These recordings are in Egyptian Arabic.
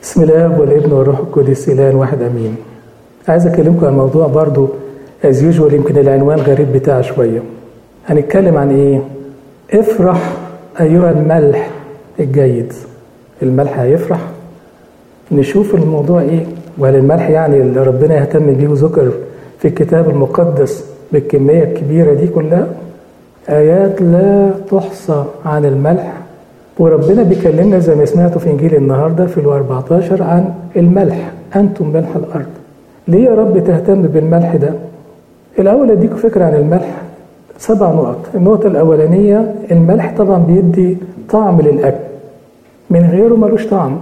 بسم الله والابن والروح القدس الان واحد امين عايز اكلمكم عن موضوع برضو از يوجوال يمكن العنوان غريب بتاعه شويه هنتكلم عن ايه افرح ايها الملح الجيد الملح هيفرح نشوف الموضوع ايه وهل الملح يعني اللي ربنا يهتم بيه وذكر في الكتاب المقدس بالكميه الكبيره دي كلها ايات لا تحصى عن الملح وربنا بيكلمنا زي ما سمعتوا في انجيل النهارده في ال 14 عن الملح انتم ملح الارض ليه يا رب تهتم بالملح ده الاول اديكم فكره عن الملح سبع نقط النقطه الاولانيه الملح طبعا بيدي طعم للاكل من غيره ملوش طعم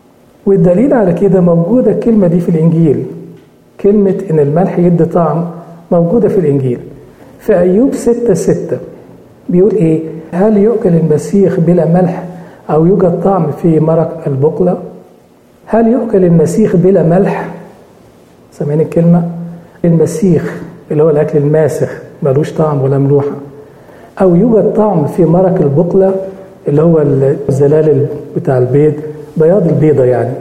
والدليل على كده موجوده الكلمه دي في الانجيل كلمه ان الملح يدي طعم موجوده في الانجيل في ايوب 6 6 بيقول ايه هل يؤكل المسيخ بلا ملح أو يوجد طعم في مرق البقلة؟ هل يؤكل المسيخ بلا ملح؟ سامعين الكلمة؟ المسيخ اللي هو الأكل الماسخ ملوش طعم ولا ملوحة أو يوجد طعم في مرق البقلة اللي هو الزلال بتاع البيض بياض البيضة يعني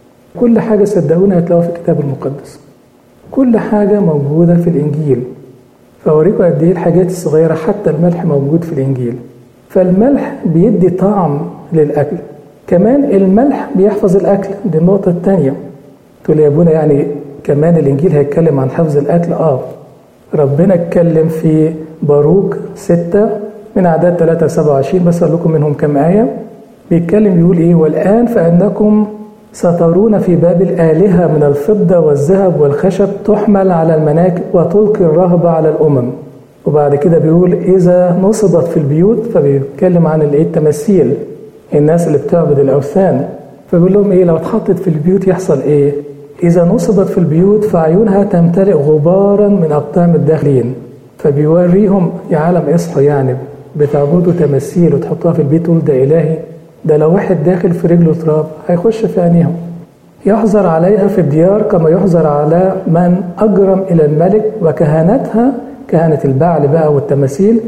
كل حاجة صدقوني هتلاقوها في الكتاب المقدس كل حاجة موجودة في الإنجيل فأوريكم قد إيه الحاجات الصغيرة حتى الملح موجود في الإنجيل فالملح بيدي طعم للأكل كمان الملح بيحفظ الأكل دي النقطة الثانية تقول يا أبونا يعني كمان الإنجيل هيتكلم عن حفظ الأكل آه ربنا اتكلم في باروك ستة من أعداد 3 27 بس أقول لكم منهم كم آية بيتكلم بيقول إيه والآن فأنكم سترون في باب الآلهة من الفضة والذهب والخشب تحمل على المناكب وتلقي الرهبة على الأمم وبعد كده بيقول إذا نصبت في البيوت فبيتكلم عن الإيه التماثيل الناس اللي بتعبد الأوثان فبيقول لهم إيه لو اتحطت في البيوت يحصل إيه؟ إذا نصبت في البيوت فعيونها تمتلئ غبارا من أقدام الداخلين فبيوريهم يا عالم اصحوا يعني بتعبدوا تماثيل وتحطوها في البيت تقول ده إلهي ده لو واحد داخل في رجله تراب هيخش في عينيهم يحظر عليها في الديار كما يحظر على من أجرم إلى الملك وكهنتها كهنة البعل بقى والتماثيل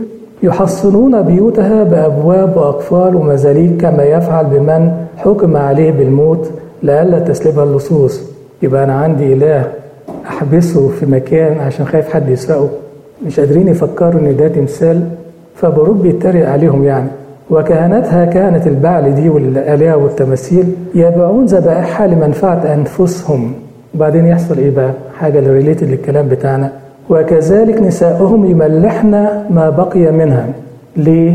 يحصنون بيوتها بأبواب وأقفال ومزاليك كما يفعل بمن حكم عليه بالموت لئلا تسلبها اللصوص يبقى أنا عندي إله أحبسه في مكان عشان خايف حد يسرقه مش قادرين يفكروا إن ده تمثال فبروك بيتريق عليهم يعني وكهنتها كهنة البعل دي والآلهة والتماثيل يبيعون ذبائحها لمنفعة أنفسهم وبعدين يحصل إيه بقى؟ حاجة ريليتد للكلام بتاعنا وكذلك نساؤهم يملحن ما بقي منها ليه؟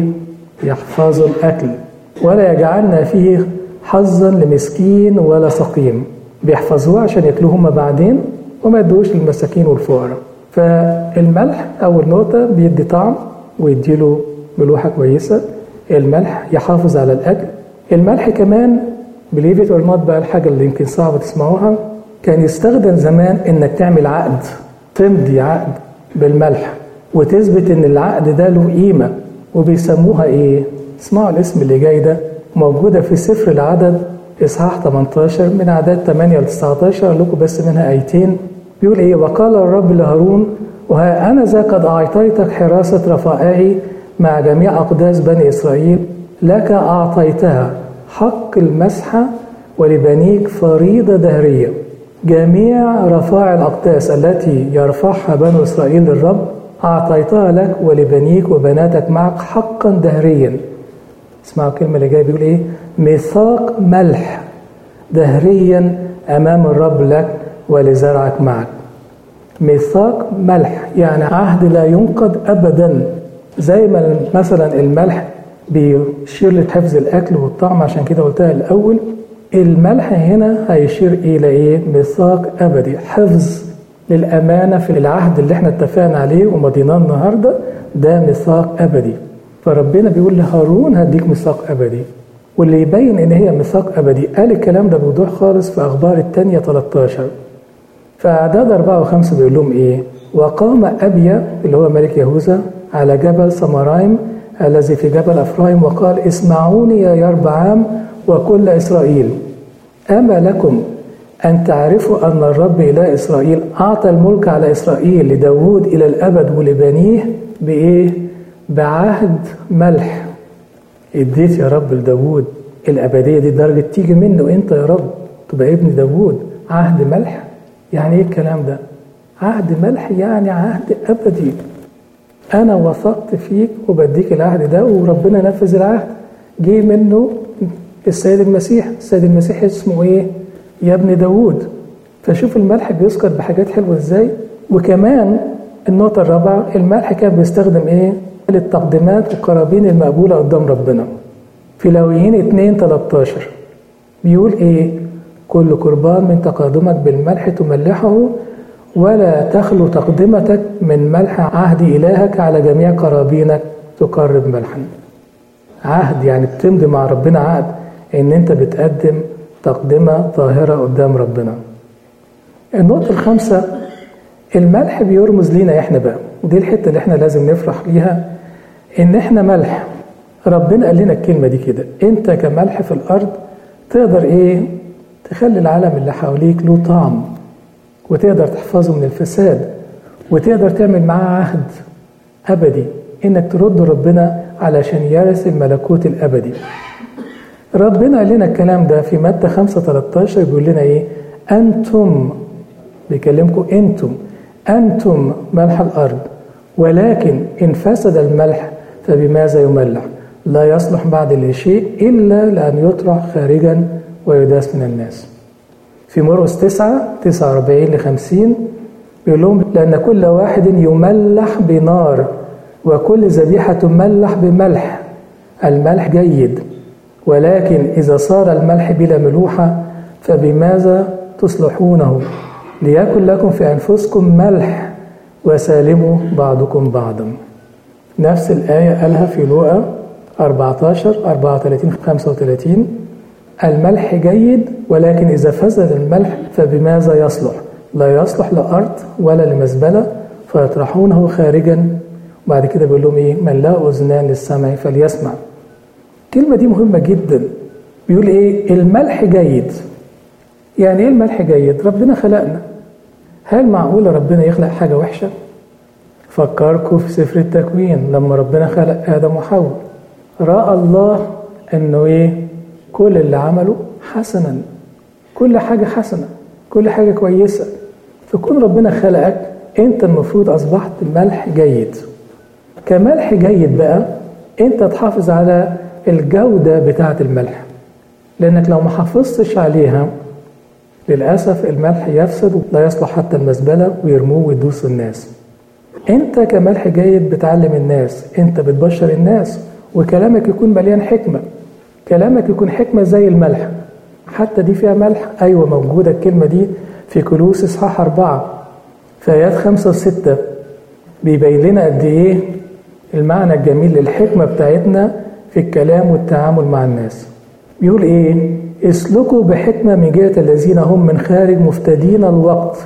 يحفظوا الأكل ولا يجعلن فيه حظا لمسكين ولا سقيم بيحفظوه عشان ياكلوه هما بعدين وما يدوش للمساكين والفقراء فالملح أول نقطة بيدي طعم ويديله ملوحة كويسة الملح يحافظ على الأكل الملح كمان بليفت اور نوت بقى الحاجة اللي يمكن صعبة تسمعوها كان يستخدم زمان إنك تعمل عقد تمضي عقد بالملح وتثبت ان العقد ده له قيمه وبيسموها ايه؟ اسمعوا الاسم اللي جاي ده موجوده في سفر العدد اصحاح 18 من اعداد 8 ل 19 اقول لكم بس منها ايتين بيقول ايه؟ وقال الرب لهارون وها انا ذا قد اعطيتك حراسه رفائعي مع جميع اقداس بني اسرائيل لك اعطيتها حق المسحه ولبنيك فريضه دهريه جميع رفاع الأقداس التي يرفعها بنو إسرائيل للرب أعطيتها لك ولبنيك وبناتك معك حقا دهريا اسمعوا الكلمة اللي جاية بيقول إيه ميثاق ملح دهريا أمام الرب لك ولزرعك معك ميثاق ملح يعني عهد لا ينقض أبدا زي ما مثلا الملح بيشير لحفظ الأكل والطعم عشان كده قلتها الأول الملح هنا هيشير إلى إيه؟ ميثاق أبدي حفظ للأمانة في العهد اللي احنا اتفقنا عليه ومضيناه النهاردة ده ميثاق أبدي فربنا بيقول لهارون هديك ميثاق أبدي واللي يبين إن هي ميثاق أبدي قال الكلام ده بوضوح خالص في أخبار الثانية 13 فأعداد أربعة وخمسة بيقول لهم إيه؟ وقام أبيا اللي هو ملك يهوذا على جبل سمرايم الذي في جبل أفرايم وقال اسمعوني يا يربعام وكل إسرائيل أما لكم أن تعرفوا أن الرب إله إسرائيل أعطى الملك على إسرائيل لداود إلى الأبد ولبنيه بإيه؟ بعهد ملح اديت يا رب لداود الأبدية دي درجة تيجي منه أنت يا رب تبقى ابن داوود عهد ملح يعني ايه الكلام ده عهد ملح يعني عهد ابدي انا وثقت فيك وبديك العهد ده وربنا نفذ العهد جه منه السيد المسيح السيد المسيح اسمه ايه يا ابن داوود فشوف الملح بيذكر بحاجات حلوه ازاي وكمان النقطه الرابعه الملح كان بيستخدم ايه للتقديمات والقرابين المقبوله قدام ربنا في لاويين 2 13 بيقول ايه كل قربان من تقادمك بالملح تملحه ولا تخلو تقدمتك من ملح عهد إلهك على جميع قرابينك تقرب ملحا عهد يعني بتمضي مع ربنا عهد ان انت بتقدم تقدمة طاهرة قدام ربنا النقطة الخامسة الملح بيرمز لينا احنا بقى دي الحتة اللي احنا لازم نفرح بيها ان احنا ملح ربنا قال لنا الكلمة دي كده انت كملح في الارض تقدر ايه تخلي العالم اللي حواليك له طعم وتقدر تحفظه من الفساد وتقدر تعمل معاه عهد أبدي إنك ترد ربنا علشان يرث الملكوت الأبدي ربنا قال لنا الكلام ده في مادة 5 13 بيقول لنا إيه أنتم بيكلمكم أنتم أنتم ملح الأرض ولكن إن فسد الملح فبماذا يملح لا يصلح بعد لشيء إلا لأن يطرح خارجا ويداس من الناس في مرقس 9 49 ل 50 بيقول لهم لأن كل واحد يملح بنار وكل ذبيحة تملح بملح الملح جيد ولكن إذا صار الملح بلا ملوحة فبماذا تصلحونه ليكن لكم في أنفسكم ملح وسالموا بعضكم بعضا نفس الآية قالها في لوقا 14 34 35 الملح جيد ولكن إذا فسد الملح فبماذا يصلح لا يصلح لأرض ولا لمزبلة فيطرحونه خارجا وبعد كده بيقول لهم إيه من لا أذنان للسمع فليسمع الكلمة دي مهمة جدا بيقول إيه الملح جيد يعني إيه الملح جيد ربنا خلقنا هل معقول ربنا يخلق حاجة وحشة فكركم في سفر التكوين لما ربنا خلق آدم وحواء رأى الله إنه إيه كل اللي عمله حسنا كل حاجة حسنة كل حاجة كويسة فكون ربنا خلقك انت المفروض اصبحت ملح جيد كملح جيد بقى انت تحافظ على الجودة بتاعة الملح لانك لو ما حافظتش عليها للأسف الملح يفسد ولا يصلح حتى المزبلة ويرموه ويدوس الناس انت كملح جيد بتعلم الناس انت بتبشر الناس وكلامك يكون مليان حكمة كلامك يكون حكمة زي الملح حتى دي فيها ملح أيوة موجودة الكلمة دي في كلوس إصحاح أربعة في آيات خمسة وستة بيبين لنا قد إيه المعنى الجميل للحكمة بتاعتنا في الكلام والتعامل مع الناس بيقول إيه اسلكوا بحكمة من جهة الذين هم من خارج مفتدين الوقت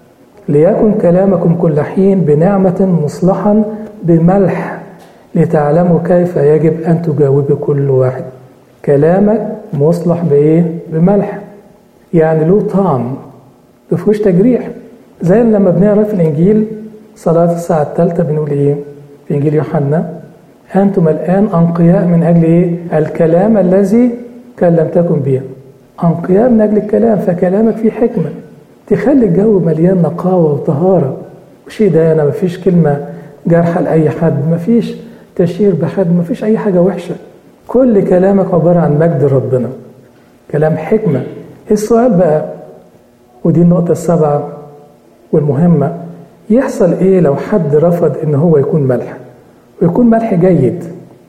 ليكن كلامكم كل حين بنعمة مصلحا بملح لتعلموا كيف يجب أن تجاوبوا كل واحد كلامك مصلح بإيه؟ بملح يعني له طعم ما فيهوش تجريح زي لما بنقرا في الإنجيل صلاة الساعة الثالثة بنقول إيه؟ في إنجيل يوحنا أنتم الآن أنقياء من أجل إيه؟ الكلام الذي كلمتكم به أنقياء من أجل الكلام فكلامك فيه حكمة تخلي الجو مليان نقاوة وطهارة وشيء ده أنا مفيش كلمة جارحة لأي حد مفيش تشهير بحد مفيش أي حاجة وحشة كل كلامك عبارة عن مجد ربنا كلام حكمة السؤال بقى ودي النقطة السابعة والمهمة يحصل ايه لو حد رفض ان هو يكون ملح ويكون ملح جيد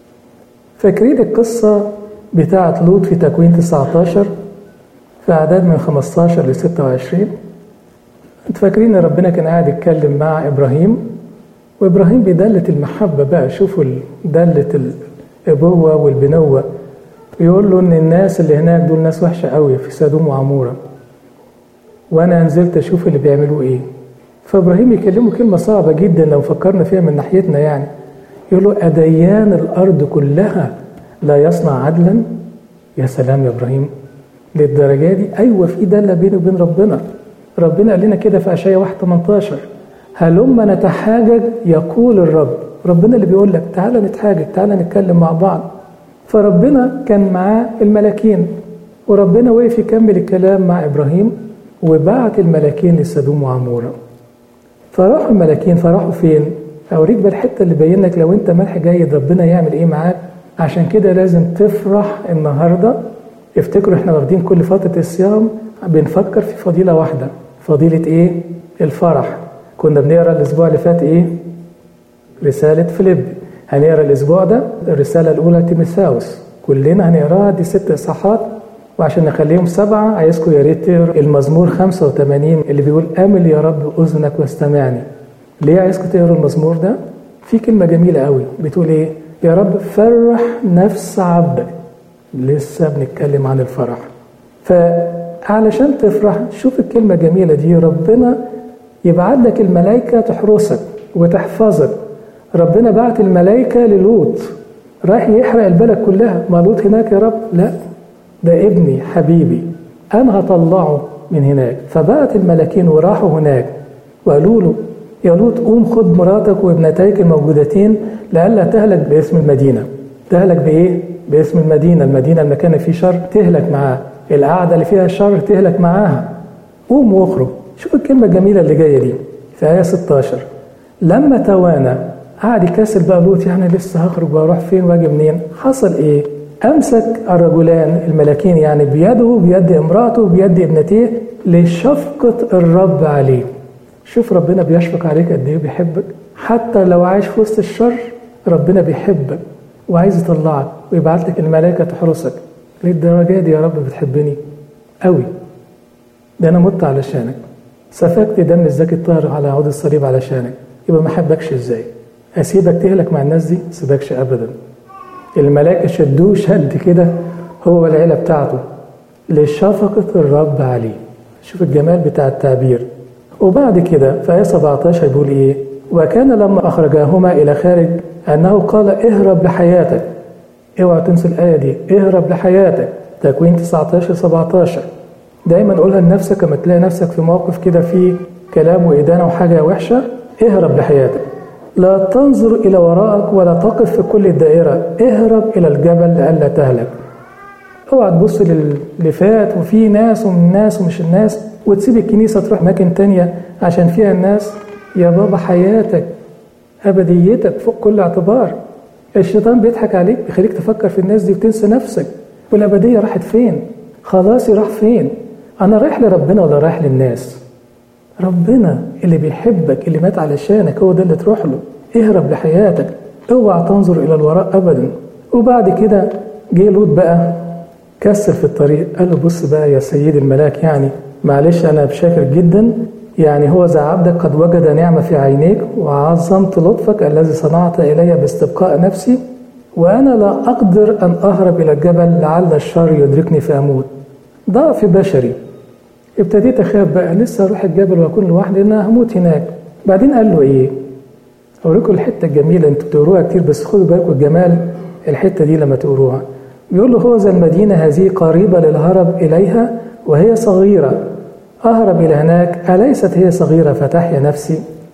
فاكرين القصة بتاعة لوط في تكوين 19 في أعداد من 15 ل 26 انت فاكرين ان ربنا كان قاعد يتكلم مع إبراهيم وإبراهيم بدلة المحبة بقى شوفوا دلة الأبوة والبنوة يقول له إن الناس اللي هناك دول ناس وحشة قوي في سدوم وعمورة وأنا نزلت أشوف اللي بيعملوا إيه فإبراهيم يكلمه كلمة صعبة جدا لو فكرنا فيها من ناحيتنا يعني يقول له أديان الأرض كلها لا يصنع عدلا يا سلام يا إبراهيم للدرجة دي أيوة في دالة بيني وبين ربنا ربنا قال لنا كده في أشعياء 1 18 هلما نتحاجج يقول الرب ربنا اللي بيقول لك تعالى نتحاجج تعالى نتكلم مع بعض فربنا كان معاه الملاكين وربنا وقف يكمل الكلام مع إبراهيم وبعت الملاكين لسدوم وعمورة فراحوا الملاكين فراحوا فين؟ أوريك بقى الحتة اللي بين لك لو أنت ملح جيد ربنا يعمل إيه معاك عشان كده لازم تفرح النهاردة افتكروا احنا واخدين كل فترة الصيام بنفكر في فضيلة واحدة فضيلة إيه؟ الفرح كنا بنقرا الأسبوع اللي فات إيه؟ رسالة فيليب هنقرا الأسبوع ده الرسالة الأولى تيموثاوس كلنا هنقراها دي ست إصحاحات وعشان نخليهم سبعة عايزكم يا ريت تقروا المزمور 85 اللي بيقول آمل يا رب أذنك واستمعني. ليه عايزكم تقروا المزمور ده؟ في كلمة جميلة قوي بتقول إيه؟ يا رب فرح نفس عبدك. لسه بنتكلم عن الفرح. فعلشان تفرح شوف الكلمة الجميلة دي ربنا يبعت لك الملائكة تحرسك وتحفظك. ربنا بعت الملائكة للوط رايح يحرق البلد كلها، ما لوط هناك يا رب؟ لا ده ابني حبيبي انا هطلعه من هناك فبقت الملاكين وراحوا هناك وقالوا له يا لوط قوم خد مراتك وابنتيك الموجودتين لئلا تهلك باسم المدينه تهلك بايه باسم المدينه المدينه المكان اللي فيه شر تهلك معاه القعده اللي فيها شر تهلك معاها قوم واخرج شوف الكلمه الجميله اللي جايه دي في ايه 16 لما توانى قعد يكسل بقى لوط يعني لسه هخرج واروح فين واجي منين حصل ايه أمسك الرجلان الملاكين يعني بيده بيد امرأته بيد ابنتيه لشفقة الرب عليه شوف ربنا بيشفق عليك قد ايه بيحبك حتى لو عايش في وسط الشر ربنا بيحبك وعايز يطلعك ويبعت لك الملائكة تحرسك للدرجة دي يا رب بتحبني قوي ده أنا مت علشانك سفكت دم الزكي الطاهر على عود الصليب علشانك يبقى ما حبكش ازاي أسيبك تهلك مع الناس دي ما سيبكش أبدا الملائكة شدوه شد كده هو والعيلة بتاعته لشفقة الرب عليه شوف الجمال بتاع التعبير وبعد كده في آية 17 بيقول إيه وكان لما أخرجاهما إلى خارج أنه قال اهرب لحياتك اوعى تنسى الآية دي اهرب لحياتك تكوين 19 17 دايما قولها لنفسك لما تلاقي نفسك في موقف كده فيه كلام وإدانة وحاجة وحشة اهرب لحياتك لا تنظر إلى وراءك ولا تقف في كل الدائرة اهرب إلى الجبل لئلا تهلك اوعى تبص للي فات وفي ناس ومن ناس ومش الناس وتسيب الكنيسة تروح أماكن تانية عشان فيها الناس يا بابا حياتك أبديتك فوق كل اعتبار الشيطان بيضحك عليك بيخليك تفكر في الناس دي وتنسى نفسك والأبدية راحت فين خلاصي راح فين أنا رايح لربنا ولا رايح للناس ربنا اللي بيحبك اللي مات علشانك هو ده اللي تروح له اهرب لحياتك اوعى تنظر الى الوراء ابدا وبعد كده جه لوط بقى كسر في الطريق قال له بص بقى يا سيد الملاك يعني معلش انا بشاكر جدا يعني هو ذا عبدك قد وجد نعمة في عينيك وعظمت لطفك الذي صنعت إلي باستبقاء نفسي وأنا لا أقدر أن أهرب إلى الجبل لعل الشر يدركني فأموت ضعف بشري ابتديت اخاف بقى لسه اروح الجبل واكون لوحدي انا هموت هناك بعدين قال له ايه اوريكم الحته الجميله انتوا بتقروها كتير بس خدوا بالكم الجمال الحته دي لما تقروها بيقول له هو ذا المدينه هذه قريبه للهرب اليها وهي صغيره اهرب الى هناك اليست هي صغيره فتحيا نفسي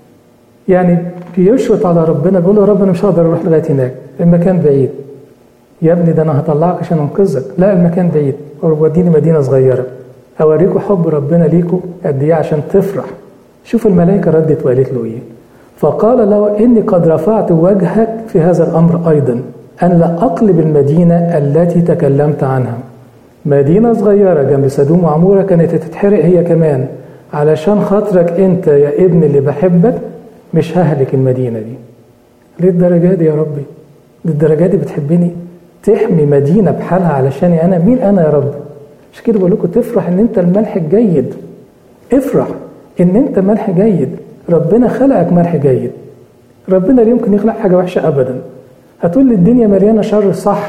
يعني بيشرط على ربنا بيقول له يا رب انا مش هقدر اروح لغايه هناك المكان بعيد يا ابني ده انا هطلعك عشان انقذك لا المكان بعيد وديني مدينه صغيره اوريكم حب ربنا ليكم قد ايه عشان تفرح شوف الملائكه ردت وقالت له ايه فقال له اني قد رفعت وجهك في هذا الامر ايضا ان لا اقلب المدينه التي تكلمت عنها مدينه صغيره جنب سدوم وعموره كانت تتحرق هي كمان علشان خاطرك انت يا ابن اللي بحبك مش ههلك المدينه دي ليه الدرجه دي يا ربي للدرجه دي بتحبني تحمي مدينه بحالها علشاني انا مين انا يا رب مش كده بقول لكم تفرح ان انت الملح الجيد افرح ان انت ملح جيد ربنا خلقك ملح جيد ربنا لا يمكن يخلق حاجه وحشه ابدا هتقول لي الدنيا مليانه شر صح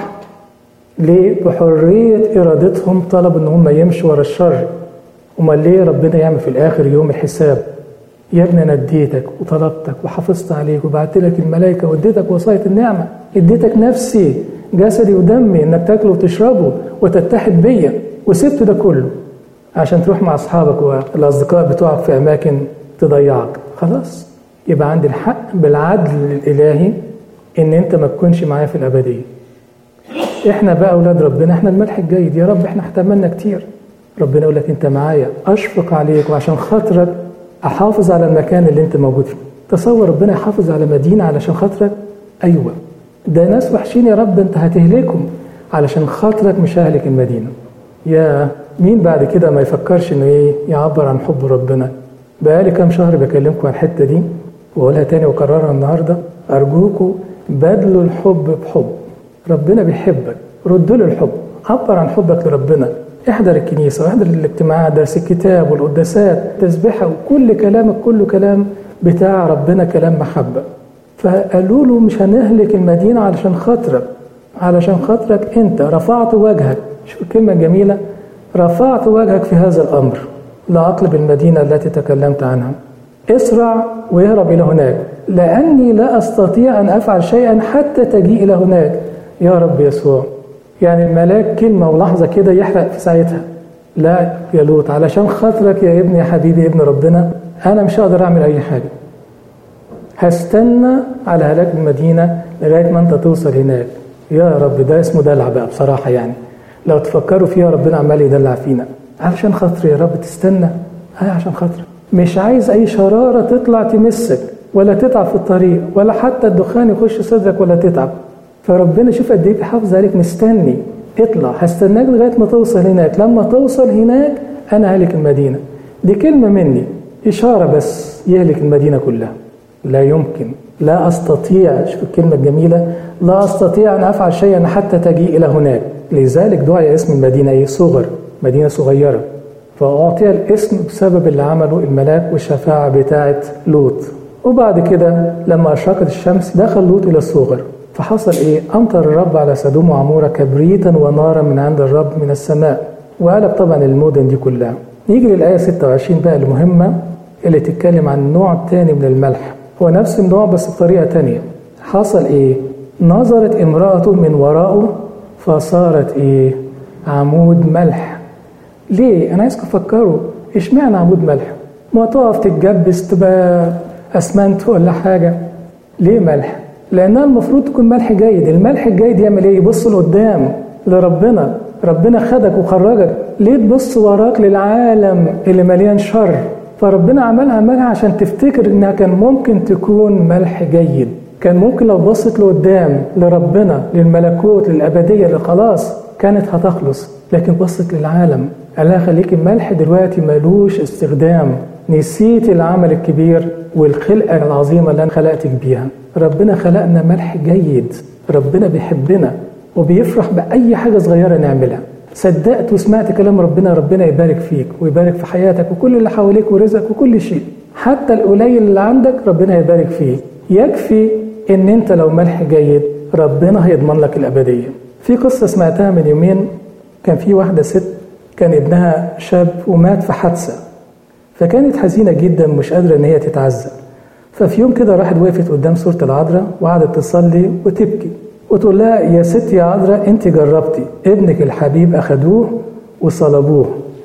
ليه بحريه ارادتهم طلبوا ان هم يمشوا ورا الشر امال ليه ربنا يعمل في الاخر يوم الحساب يا ابني انا اديتك وطلبتك وحافظت عليك وبعت لك الملائكه واديتك وصايه النعمه اديتك نفسي جسدي ودمي انك تاكله وتشربه وتتحد بيا وسبت ده كله عشان تروح مع اصحابك والاصدقاء بتوعك في اماكن تضيعك خلاص يبقى عندي الحق بالعدل الالهي ان انت ما تكونش معايا في الابديه احنا بقى اولاد ربنا احنا الملح الجيد يا رب احنا احتملنا كتير ربنا يقول لك انت معايا اشفق عليك وعشان خاطرك احافظ على المكان اللي انت موجود فيه تصور ربنا يحافظ على مدينه علشان خاطرك ايوه ده ناس وحشين يا رب انت هتهلكهم علشان خاطرك مش ههلك المدينه يا مين بعد كده ما يفكرش انه ايه يعبر عن حب ربنا بقالي كام شهر بكلمكم عن الحته دي واقولها تاني واكررها النهارده ارجوكم بدلوا الحب بحب ربنا بيحبك رد له الحب عبر عن حبك لربنا احضر الكنيسه واحضر الاجتماعات درس الكتاب والقداسات تسبحه وكل كلامك كله كلام بتاع ربنا كلام محبه فقالوا له مش هنهلك المدينه علشان خاطرك علشان خاطرك انت رفعت وجهك شوف الكلمه الجميله رفعت وجهك في هذا الامر لاطلب المدينه التي تكلمت عنها اسرع ويهرب الى هناك لاني لا استطيع ان افعل شيئا حتى تجيء الى هناك يا رب يسوع يعني الملاك كلمه ولحظه كده يحرق في ساعتها لا يا لوط علشان خاطرك يا ابني يا حبيبي ابن ربنا انا مش هقدر اعمل اي حاجه هستنى على هلاك المدينه لغايه ما انت توصل هناك يا رب ده اسمه دلع بقى بصراحه يعني لو تفكروا فيها ربنا عمال يدلع فينا علشان خاطري يا رب تستنى هاي عشان خاطري مش عايز اي شراره تطلع تمسك ولا تتعب في الطريق ولا حتى الدخان يخش صدرك ولا تتعب فربنا شوف قد ايه بيحافظ عليك مستني اطلع هستناك لغايه ما توصل هناك لما توصل هناك انا هلك المدينه دي كلمه مني اشاره بس يهلك المدينه كلها لا يمكن لا استطيع شوف الكلمه الجميله لا استطيع ان افعل شيئا حتى تجيء الى هناك لذلك دعي اسم المدينه ايه صغر مدينه صغيره فأعطي الاسم بسبب اللي عمله الملاك والشفاعة بتاعة لوط وبعد كده لما أشرقت الشمس دخل لوط إلى الصغر فحصل إيه؟ أمطر الرب على سدوم وعمورة كبريتا ونارا من عند الرب من السماء وقلب طبعا المدن دي كلها نيجي للآية 26 بقى المهمة اللي تتكلم عن نوع تاني من الملح هو نفس النوع بس بطريقة تانية حصل إيه؟ نظرت امرأته من وراءه فصارت إيه؟ عمود ملح ليه؟ أنا عايزكم تفكروا اشمعنى عمود ملح؟ ما تقف تتجبس تبقى أسمنت ولا حاجة ليه ملح؟ لأنها المفروض تكون ملح جيد، الملح الجيد يعمل إيه؟ يبص لقدام لربنا، ربنا خدك وخرجك، ليه تبص وراك للعالم اللي مليان شر؟ فربنا عملها ملح عشان تفتكر إنها كان ممكن تكون ملح جيد، كان ممكن لو بصت لقدام لربنا للملكوت للأبدية لخلاص كانت هتخلص، لكن بصت للعالم قال لها خليك الملح دلوقتي ملوش استخدام نسيت العمل الكبير والخلقة العظيمة اللي أنا خلقتك بيها ربنا خلقنا ملح جيد ربنا بيحبنا وبيفرح بأي حاجة صغيرة نعملها صدقت وسمعت كلام ربنا ربنا يبارك فيك ويبارك في حياتك وكل اللي حواليك ورزقك وكل شيء حتى القليل اللي عندك ربنا يبارك فيه يكفي ان انت لو ملح جيد ربنا هيضمن لك الابديه في قصه سمعتها من يومين كان في واحده ست كان ابنها شاب ومات في حادثه فكانت حزينه جدا مش قادره ان هي تتعزى ففي يوم كده راحت وقفت قدام سوره العذراء وقعدت تصلي وتبكي وتقول لها يا ست يا عذراء انت جربتي ابنك الحبيب اخدوه وصلبوه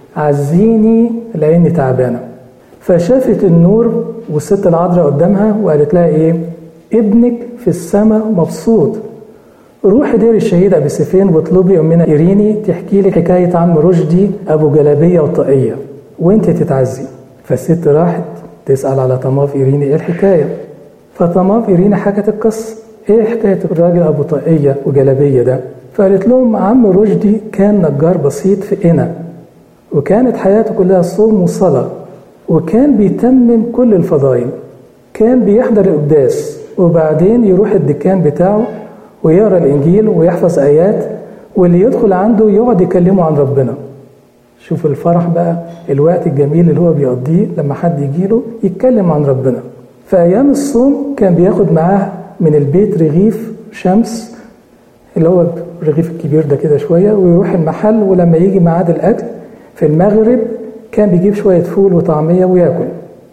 عزيني لاني تعبانه فشافت النور والست العذراء قدامها وقالت لها ايه ابنك في السماء مبسوط روحي دير الشهيد ابي سيفين واطلبي امنا ايريني تحكي لي حكايه عم رشدي ابو جلابيه وطاقيه وانت تتعزي فالست راحت تسال على طماف ايريني ايه الحكايه فطماف ايريني حكت القصه ايه حكايه الراجل ابو طاقيه وجلابيه ده فقالت لهم عم رشدي كان نجار بسيط في قنا وكانت حياته كلها صوم وصلاه وكان بيتمم كل الفضائل كان بيحضر القداس وبعدين يروح الدكان بتاعه ويقرا الانجيل ويحفظ ايات واللي يدخل عنده يقعد يكلمه عن ربنا شوف الفرح بقى الوقت الجميل اللي هو بيقضيه لما حد يجيله يتكلم عن ربنا في ايام الصوم كان بياخد معاه من البيت رغيف شمس اللي هو الرغيف الكبير ده كده شويه ويروح المحل ولما يجي ميعاد الاكل في المغرب كان بيجيب شويه فول وطعميه وياكل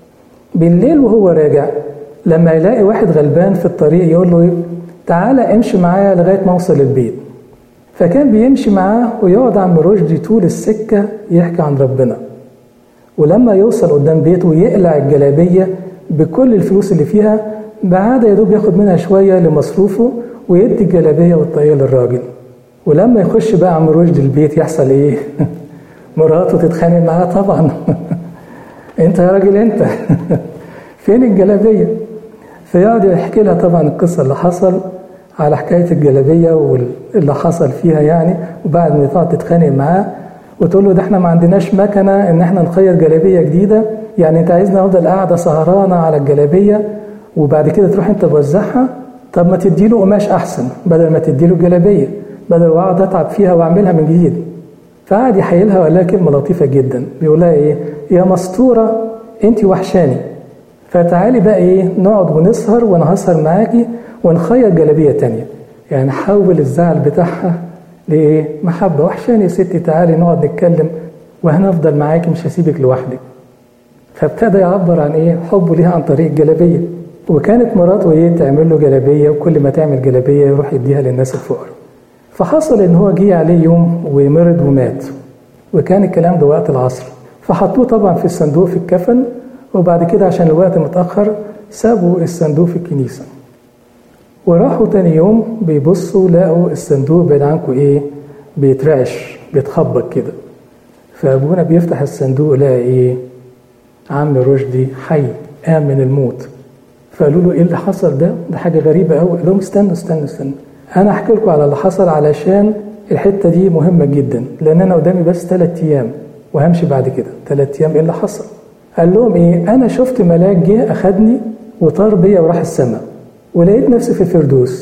بالليل وهو راجع لما يلاقي واحد غلبان في الطريق يقول له تعالى امشي معايا لغايه ما اوصل البيت فكان بيمشي معاه ويقعد عم رشدي طول السكه يحكي عن ربنا ولما يوصل قدام بيته يقلع الجلابيه بكل الفلوس اللي فيها بعد يا دوب ياخد منها شويه لمصروفه ويدي الجلابيه والطاقيه للراجل ولما يخش بقى عم رشد البيت يحصل ايه مراته تتخانق معاه طبعا انت يا راجل انت فين الجلابيه فيقعد يحكي لها طبعا القصه اللي حصل على حكايه الجلابيه واللي حصل فيها يعني وبعد ما تقعد تتخانق معاه وتقول له ده احنا ما عندناش مكنه ان احنا نخيط جلابيه جديده يعني انت عايزنا افضل قاعده سهرانه على الجلابيه وبعد كده تروح انت توزعها طب ما تديله قماش احسن بدل ما تديله جلابيه بدل ما اقعد اتعب فيها واعملها من جديد فقعد يحيلها وقال لها كلمه لطيفه جدا بيقول لها ايه يا مستوره انت وحشاني فتعالي بقى ايه نقعد ونسهر وانا هسهر معاكي ونخيط جلابيه تانية يعني حول الزعل بتاعها لايه محبه وحشاني يا ستي تعالي نقعد نتكلم وهنفضل معاكي مش هسيبك لوحدك فابتدى يعبر عن ايه حبه ليها عن طريق الجلابيه وكانت مراته ايه تعمل له جلابيه وكل ما تعمل جلابيه يروح يديها للناس الفقراء فحصل ان هو جه عليه يوم ومرض ومات وكان الكلام ده وقت العصر فحطوه طبعا في الصندوق في الكفن وبعد كده عشان الوقت متاخر سابوا الصندوق في الكنيسه وراحوا تاني يوم بيبصوا لقوا الصندوق بعيد عنكم ايه بيترعش بيتخبط كده فابونا بيفتح الصندوق لقى ايه عم رشدي حي قام من الموت فقالوا له ايه اللي حصل ده ده حاجه غريبه قوي قال لهم استنوا استنوا استنوا انا احكي لكم على اللي حصل علشان الحته دي مهمه جدا لان انا قدامي بس ثلاث ايام وهمشي بعد كده ثلاث ايام ايه اللي حصل قال لهم ايه انا شفت ملاك جه اخدني وطار بيا وراح السماء ولقيت نفسي في الفردوس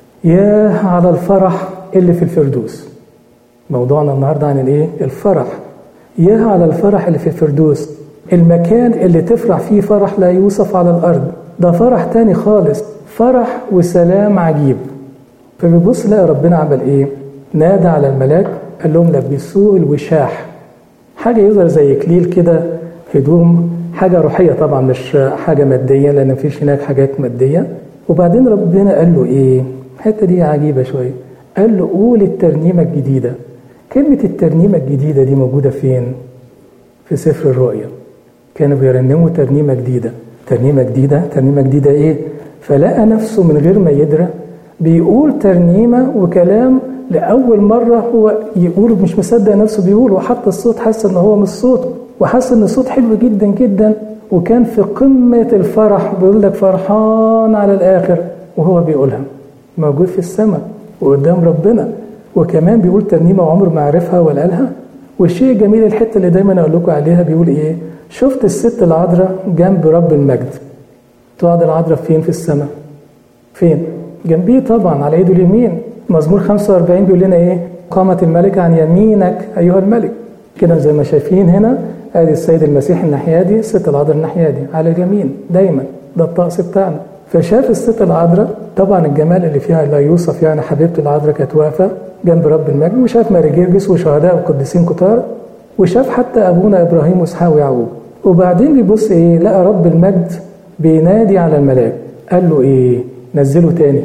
يا على الفرح اللي في الفردوس موضوعنا النهارده عن الايه الفرح يا على الفرح اللي في الفردوس المكان اللي تفرح فيه فرح لا يوصف على الارض ده فرح تاني خالص فرح وسلام عجيب فبيبص لقى ربنا عمل ايه نادى على الملاك قال لهم لبسوه الوشاح حاجه يظهر زي كليل كده هدوم حاجه روحيه طبعا مش حاجه ماديه لان مفيش هناك حاجات ماديه وبعدين ربنا قال له ايه الحته دي عجيبه شويه قال له قول الترنيمه الجديده كلمه الترنيمه الجديده دي موجوده فين في سفر الرؤيا كانوا بيرنموا ترنيمه جديده ترنيمه جديده ترنيمه جديده ايه فلقى نفسه من غير ما يدرى بيقول ترنيمه وكلام لاول مره هو يقول مش مصدق نفسه بيقول وحتى الصوت حس ان هو مش صوته وحس ان الصوت حلو جدا جدا وكان في قمه الفرح بيقول لك فرحان على الاخر وهو بيقولها موجود في السماء وقدام ربنا وكمان بيقول ترنيمه وعمر ما عرفها ولا قالها والشيء الجميل الحته اللي دايما اقول لكم عليها بيقول ايه شفت الست العذراء جنب رب المجد تقعد العذراء فين في السماء فين جنبيه طبعا على ايده اليمين مزمور 45 بيقول لنا ايه قامت الملكة عن يمينك ايها الملك كده زي ما شايفين هنا ادي السيد المسيح الناحيه دي الست العذراء الناحيه دي على اليمين دايما ده الطقس بتاعنا فشاف الست العذراء طبعا الجمال اللي فيها لا يوصف يعني حبيبه العذراء كانت واقفه جنب رب المجد وشاف ماري جرجس وشهداء وقديسين كتار وشاف حتى ابونا ابراهيم واسحاق ويعقوب وبعدين بيبص ايه لقى رب المجد بينادي على الملاك قال له ايه نزله تاني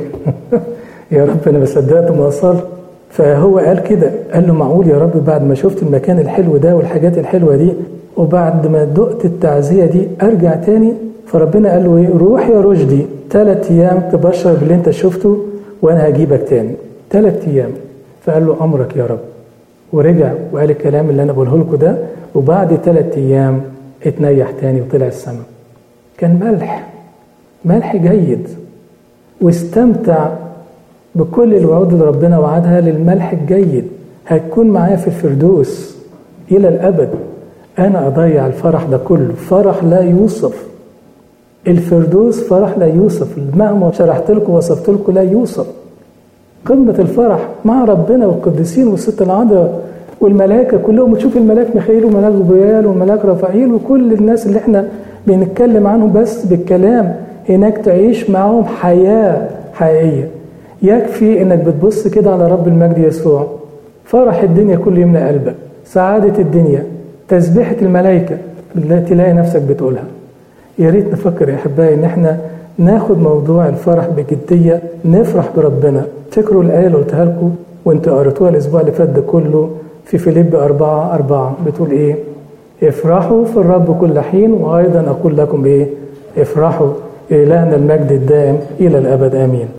يا رب انا ما صدقت ما وصل فهو قال كده قال له معقول يا رب بعد ما شفت المكان الحلو ده والحاجات الحلوه دي وبعد ما دقت التعزيه دي ارجع تاني فربنا قال له ايه روح يا رشدي ثلاث ايام تبشر باللي انت شفته وانا هجيبك تاني ثلاث ايام فقال له امرك يا رب ورجع وقال الكلام اللي انا بقوله لكم ده وبعد ثلاث ايام اتنيح تاني وطلع السماء كان ملح ملح جيد واستمتع بكل الوعود اللي ربنا وعدها للملح الجيد هتكون معايا في الفردوس الى الابد انا اضيع الفرح ده كله فرح لا يوصف الفردوس فرح لا يوصف مهما شرحت لكم وصفت لكم لا يوصف قمة الفرح مع ربنا والقديسين والست العذراء والملائكة كلهم وتشوف الملاك ميخائيل وملاك جبريل وملاك رفائيل وكل الناس اللي احنا بنتكلم عنهم بس بالكلام هناك تعيش معاهم حياة حقيقية يكفي انك بتبص كده على رب المجد يسوع فرح الدنيا كل يملأ قلبك سعادة الدنيا تسبيحة الملائكة اللي تلاقي نفسك بتقولها يا ريت نفكر يا احبائي ان احنا ناخد موضوع الفرح بجدية نفرح بربنا تفكروا الآية اللي قلتها لكم وانتوا قريتوها الأسبوع اللي فات ده كله في فيليب أربعة أربعة بتقول إيه؟ افرحوا في الرب كل حين وأيضا أقول لكم إيه؟ افرحوا إلهنا المجد الدائم إلى الأبد آمين